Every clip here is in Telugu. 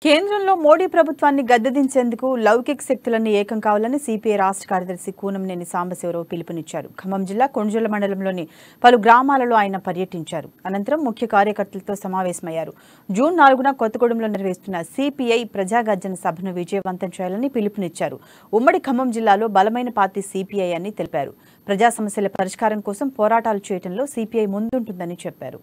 కేంద్రంలో మోడీ ప్రభుత్వాన్ని గద్దెదించేందుకు లౌకిక శక్తులన్నీ ఏకం కావాలని సిపిఐ రాష్ట్ర కార్యదర్శి కూనంనేని సాంబశివరావు పిలుపునిచ్చారు ఖమ్మం జిల్లా కొంజుల మండలంలోని పలు గ్రామాలలో ఆయన పర్యటించారు అనంతరం ముఖ్య కార్యకర్తలతో సమావేశమయ్యారు జూన్ నాలుగున కొత్తగూడెంలో నిర్వహిస్తున్న సిపిఐ ప్రజాగర్జన సభను విజయవంతం చేయాలని పిలుపునిచ్చారు ఉమ్మడి ఖమ్మం జిల్లాలో బలమైన పార్టీ సిపిఐ అని తెలిపారు ప్రజా సమస్యల పరిష్కారం కోసం పోరాటాలు చేయడంలో సిపిఐ ముందుంటుందని చెప్పారు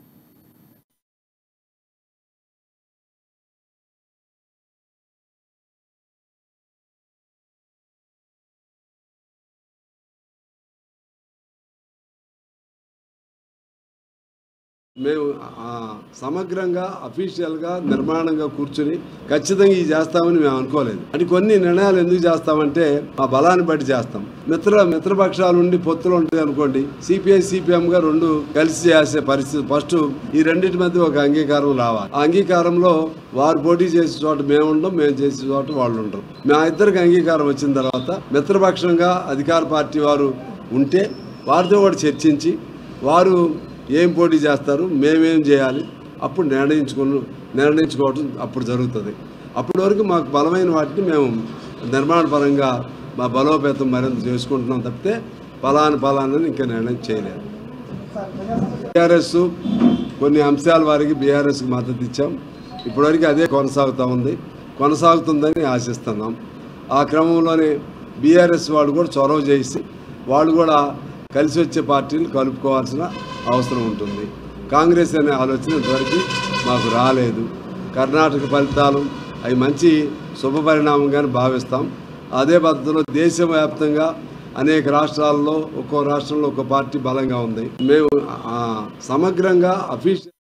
మేము ఆ, సమగ్రంగా అఫీషియల్గా నిర్మాణంగా కూర్చుని ఖచ్చితంగా ఇది చేస్తామని మేము అనుకోలేదు అని కొన్ని నిర్ణయాలు ఎందుకు చేస్తామంటే ఆ బలాన్ని బట్టి చేస్తాం మిత్ర మిత్రపక్షాల నుండి పొత్తులు ఉంటాయి అనుకోండి సిపిఐ సిపిఎం గా రెండు కలిసి చేసే పరిస్థితి ఫస్ట్ ఈ రెండింటి మధ్య ఒక అంగీకారం రావాలి ఆ అంగీకారంలో వారు పోటీ చేసే చోట మేము ఉండం మేము చేసే చోట వాళ్ళు ఉండరు మా ఇద్దరికి అంగీకారం వచ్చిన తర్వాత మిత్రపక్షంగా అధికార పార్టీ వారు ఉంటే వారితో కూడా చర్చించి వారు ఏం పోటీ చేస్తారు మేమేం చేయాలి అప్పుడు నిర్ణయించుకుని నిర్ణయించుకోవడం అప్పుడు జరుగుతుంది అప్పటి వరకు మాకు బలమైన వాటిని మేము నిర్మాణపరంగా మా బలోపేతం మరింత చేసుకుంటున్నాం తప్పితే ఫలాని ఫలానని ఇంకా నిర్ణయం చేయలేదు బీఆర్ఎస్ కొన్ని అంశాల వారికి బీఆర్ఎస్కి మద్దతు ఇచ్చాం ఇప్పటివరకు అదే కొనసాగుతూ ఉంది కొనసాగుతుందని ఆశిస్తున్నాం ఆ క్రమంలోనే బీఆర్ఎస్ వాళ్ళు కూడా చొరవ చేసి వాళ్ళు కూడా కలిసి వచ్చే పార్టీలు కలుపుకోవాల్సిన అవసరం ఉంటుంది కాంగ్రెస్ అనే ఆలోచన ఇంతవరకు మాకు రాలేదు కర్ణాటక ఫలితాలు అవి మంచి శుభ పరిణామంగానే భావిస్తాం అదే పద్ధతిలో దేశవ్యాప్తంగా అనేక రాష్ట్రాల్లో ఒక్కో రాష్ట్రంలో ఒక్కో పార్టీ బలంగా ఉంది మేము ఆ, సమగ్రంగా అఫీషియల్